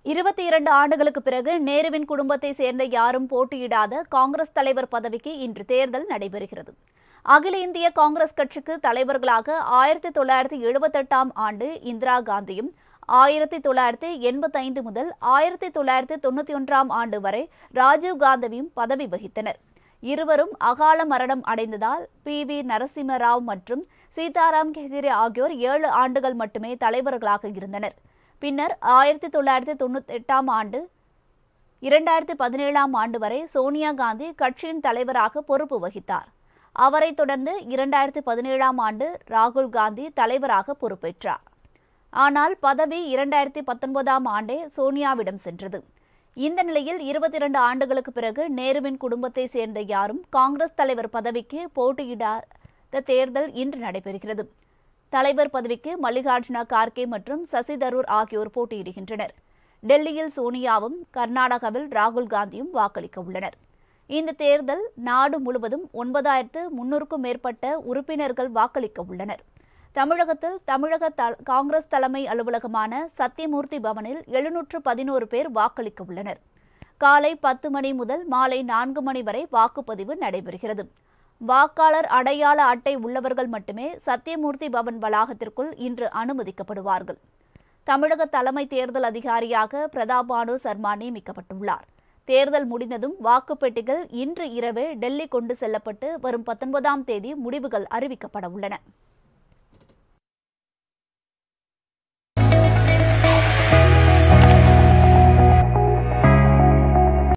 இருபத்தி இரண்டு ஆண்டுகளுக்கு பிறகு நேருவின் குடும்பத்தை சேர்ந்த யாரும் போட்டியிடாத காங்கிரஸ் தலைவர் பதவிக்கு இன்று தேர்தல் நடைபெறுகிறது அகில இந்திய காங்கிரஸ் கட்சிக்கு தலைவர்களாக ஆயிரத்தி தொள்ளாயிரத்தி எழுபத்தெட்டாம் ஆண்டு இந்திரா காந்தியும் ஆயிரத்தி தொள்ளாயிரத்தி எண்பத்தைந்து முதல் ஆயிரத்தி தொள்ளாயிரத்தி தொண்ணூற்றி ஒன்றாம் ஆண்டு வரை ராஜீவ் காந்தியும் பதவி வகித்தனர் இருவரும் அகால மரணம் அடைந்ததால் பி வி நரசிம்மராவ் மற்றும் சீதாராம் கெஜ்ரி ஆகியோர் ஏழு ஆண்டுகள் மட்டுமே தலைவர்களாக இருந்தனர் பின்னர் ஆயிரத்தி தொள்ளாயிரத்தி தொண்ணூற்றி எட்டாம் ஆண்டு இரண்டாயிரத்தி பதினேழாம் ஆண்டு வரை சோனியா காந்தி கட்சியின் தலைவராக பொறுப்பு வகித்தார் அவரைத் தொடர்ந்து இரண்டாயிரத்தி பதினேழாம் ஆண்டு ராகுல் காந்தி தலைவராக பொறுப்பேற்றார் ஆனால் பதவி இரண்டாயிரத்தி பத்தொன்பதாம் ஆண்டே சோனியாவிடம் சென்றது இந்த நிலையில் இருபத்தி இரண்டு ஆண்டுகளுக்கு பிறகு நேருவின் குடும்பத்தை சேர்ந்த யாரும் காங்கிரஸ் தலைவர் பதவிக்கு போட்டியிடாத தேர்தல் இன்று நடைபெறுகிறது தலைவர் பதவிக்கு மல்லிகார்ஜுன கார்கே மற்றும் சசி தரூர் ஆகியோர் போட்டியிடுகின்றனர் டெல்லியில் சோனியாவும் கர்நாடகாவில் ராகுல் காந்தியும் வாக்களிக்க உள்ளனர் இந்த தேர்தல் நாடு முழுவதும் ஒன்பதாயிரத்து முன்னூறுக்கும் மேற்பட்ட உறுப்பினர்கள் வாக்களிக்க உள்ளனர் தமிழகத்தில் தமிழக த காங்கிரஸ் தலைமை அலுவலகமான சத்தியமூர்த்தி பவனில் எழுநூற்று பதினோரு பேர் வாக்களிக்க உள்ளனர் காலை பத்து மணி முதல் மாலை நான்கு மணி வரை வாக்குப்பதிவு நடைபெறுகிறது வாக்காளர் அடையாள அட்டை உள்ளவர்கள் மட்டுமே சத்தியமூர்த்தி பவன் வளாகத்திற்குள் இன்று அனுமதிக்கப்படுவார்கள் தமிழக தலைமை தேர்தல் அதிகாரியாக பிரதாபானு சர்மா நியமிக்கப்பட்டுள்ளார் தேர்தல் முடிந்ததும் வாக்குப்பெட்டிகள் இன்று இரவே டெல்லி கொண்டு செல்லப்பட்டு வரும் பத்தொன்பதாம் தேதி முடிவுகள் அறிவிக்கப்பட உள்ளன